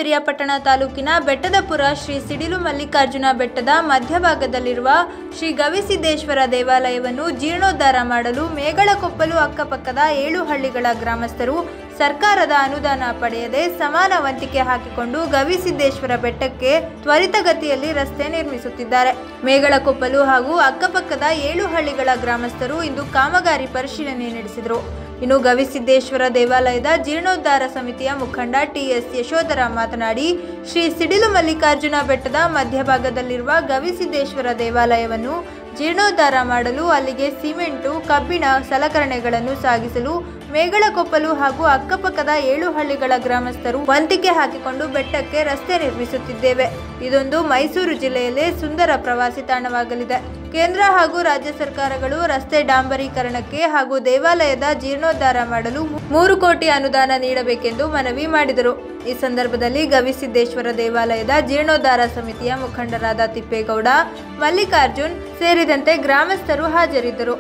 ಪಿರಿಯಾಪಟ್ಟಣ ತಾಲೂಕಿನ ಬೆಟ್ಟದಪುರ ಶ್ರೀ ಸಿಡಿಲು ಮಲ್ಲಿಕಾರ್ಜುನ ಬೆಟ್ಟದ ಮಧ್ಯಭಾಗದಲ್ಲಿರುವ ಶ್ರೀ ಗವಿಸಿದ್ದೇಶ್ವರ ದೇವಾಲಯವನ್ನು ಜೀರ್ಣೋದ್ಧಾರ ಮಾಡಲು ಮೇಗಳಕೊಪ್ಪಲು ಅಕ್ಕಪಕ್ಕದ ಏಳು ಹಳ್ಳಿಗಳ ಗ್ರಾಮಸ್ಥರು ಸರ್ಕಾರದ ಅನುದಾನ ಪಡೆಯದೆ ಸಮಾನ ವಂತಿಕೆ ಹಾಕಿಕೊಂಡು ಗವಿಸಿದ್ದೇಶ್ವರ ಬೆಟ್ಟಕ್ಕೆ ತ್ವರಿತಗತಿಯಲ್ಲಿ ರಸ್ತೆ ನಿರ್ಮಿಸುತ್ತಿದ್ದಾರೆ ಮೇಗಳಕೊಪ್ಪಲು ಹಾಗೂ ಅಕ್ಕಪಕ್ಕದ ಏಳು ಹಳ್ಳಿಗಳ ಗ್ರಾಮಸ್ಥರು ಇಂದು ಕಾಮಗಾರಿ ಪರಿಶೀಲನೆ ನಡೆಸಿದರು ಇನ್ನು ಗವಿಸಿದ್ದೇಶ್ವರ ದೇವಾಲಯದ ಜೀರ್ಣೋದ್ಧಾರ ಸಮಿತಿಯ ಮುಖಂಡ ಟಿಎಸ್ ಯಶೋಧರ ಮಾತನಾಡಿ ಶ್ರೀ ಸಿಡಿಲು ಮಲ್ಲಿಕಾರ್ಜುನ ಬೆಟ್ಟದ ಮಧ್ಯಭಾಗದಲ್ಲಿರುವ ಗವಿಸಿದ್ದೇಶ್ವರ ದೇವಾಲಯವನ್ನು ಜೀರ್ಣೋದ್ಧಾರ ಮಾಡಲು ಅಲ್ಲಿಗೆ ಸಿಮೆಂಟು ಕಬ್ಬಿಣ ಸಲಕರಣೆಗಳನ್ನು ಸಾಗಿಸಲು ಮೇಗಳಕೊಪ್ಪಲು ಹಾಗೂ ಅಕ್ಕಪಕ್ಕದ ಏಳು ಹಳ್ಳಿಗಳ ಗ್ರಾಮಸ್ಥರು ವಂತಿಕೆ ಹಾಕಿಕೊಂಡು ಬೆಟ್ಟಕ್ಕೆ ರಸ್ತೆ ನಿರ್ಮಿಸುತ್ತಿದ್ದೇವೆ ಇದೊಂದು ಮೈಸೂರು ಜಿಲ್ಲೆಯಲ್ಲೇ ಸುಂದರ ಪ್ರವಾಸಿ ತಾಣವಾಗಲಿದೆ ಕೇಂದ್ರ ಹಾಗೂ ರಾಜ್ಯ ಸರ್ಕಾರಗಳು ರಸ್ತೆ ಡಾಂಬರೀಕರಣಕ್ಕೆ ಹಾಗೂ ದೇವಾಲಯದ ಜೀರ್ಣೋದ್ಧಾರ ಮಾಡಲು ಮೂರು ಕೋಟಿ ಅನುದಾನ ನೀಡಬೇಕೆಂದು ಮನವಿ ಮಾಡಿದರು ಈ ಸಂದರ್ಭದಲ್ಲಿ ಗವಿಸಿದ್ದೇಶ್ವರ ದೇವಾಲಯದ ಜೀರ್ಣೋದ್ಧಾರ ಸಮಿತಿಯ ಮುಖಂಡರಾದ ತಿಪ್ಪೇಗೌಡ ಮಲ್ಲಿಕಾರ್ಜುನ್ ಸೇರಿದಂತೆ ಗ್ರಾಮಸ್ಥರು ಹಾಜರಿದ್ದರು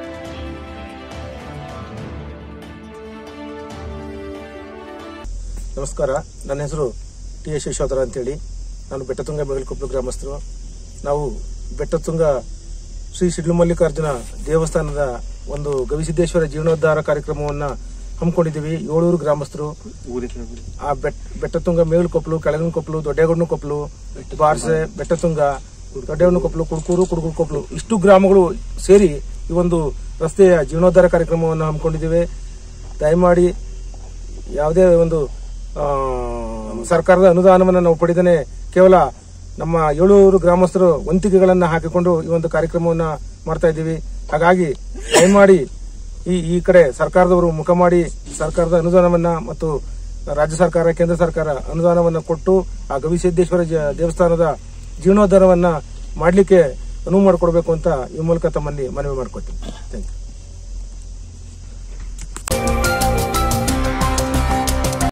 ನಮಸ್ಕಾರ ನನ್ನ ಹೆಸರು ಟಿ ಎಸ್ ಯಶೋಧರ ಅಂತೇಳಿ ನಾನು ಬೆಟ್ಟತುಂಗ ಮೇಗಲಕೊಪ್ಪಲು ಗ್ರಾಮಸ್ಥರು ನಾವು ಬೆಟ್ಟತುಂಗ ಶ್ರೀ ಸಿಡ್ಲು ಮಲ್ಲಿಕಾರ್ಜುನ ದೇವಸ್ಥಾನದ ಒಂದು ಗವಿಸಿದ್ದೇಶ್ವರ ಜೀರ್ಣೋದ್ಧಾರ ಕಾರ್ಯಕ್ರಮವನ್ನ ಹಮ್ಮಿಕೊಂಡಿದ್ದೀವಿ ಏಳೂರು ಗ್ರಾಮಸ್ಥರು ಆ ಬೆಟ್ ಬೆಟ್ಟತುಂಗ ಮೇಗಲಕೊಪ್ಪಲು ಕೆಳಗಿನ ಕೊಪ್ಪಲು ದೊಡ್ಡಗೌಡನ ಕೊಪ್ಪಲು ಬಾರ್ಸೆ ಬೆಟ್ಟತುಂಗ ದೊಡ್ಡಗೌಡನ ಕೊಪ್ಪಲು ಕುಡ್ಕೂರು ಕುಡುಗುರು ಕೊಪ್ಪಲು ಇಷ್ಟು ಗ್ರಾಮಗಳು ಸೇರಿ ಈ ಒಂದು ರಸ್ತೆಯ ಜೀರ್ಣೋದ್ಧಾರ ಕಾರ್ಯಕ್ರಮವನ್ನು ಹಮ್ಮಿಕೊಂಡಿದ್ದೇವೆ ದಯಮಾಡಿ ಯಾವುದೇ ಒಂದು ಆ, ಸರ್ಕಾರದ ಅನುದಾನವನ್ನು ನಾವು ಪಡೆದೇ ಕೇವಲ ನಮ್ಮ ಏಳೂರು ಗ್ರಾಮಸ್ಥರು ವಂತಿಕೆಗಳನ್ನ ಹಾಕಿಕೊಂಡು ಈ ಒಂದು ಕಾರ್ಯಕ್ರಮವನ್ನ ಮಾಡ್ತಾ ಇದ್ದೀವಿ ಹಾಗಾಗಿ ದಯಮಾಡಿ ಈ ಈ ಕಡೆ ಸರ್ಕಾರದವರು ಮುಖ ಮಾಡಿ ಸರ್ಕಾರದ ಅನುದಾನವನ್ನ ಮತ್ತು ರಾಜ್ಯ ಸರ್ಕಾರ ಕೇಂದ್ರ ಸರ್ಕಾರ ಅನುದಾನವನ್ನ ಕೊಟ್ಟು ಆ ಗವಿಸಿದ್ದೇಶ್ವರ ಜ- ದೇವಸ್ಥಾನದ ಜೀರ್ಣೋದ್ಧಾರವನ್ನ ಮಾಡಲಿಕ್ಕೆ ಅನುವು ಮಾಡಿಕೊಡ್ಬೇಕು ಅಂತ ಈ ಮೂಲಕ ತಮ್ಮಲ್ಲಿ ಮನವಿ ಮಾಡ್ಕೊತೀನಿ ಥ್ಯಾಂಕ್ ಯು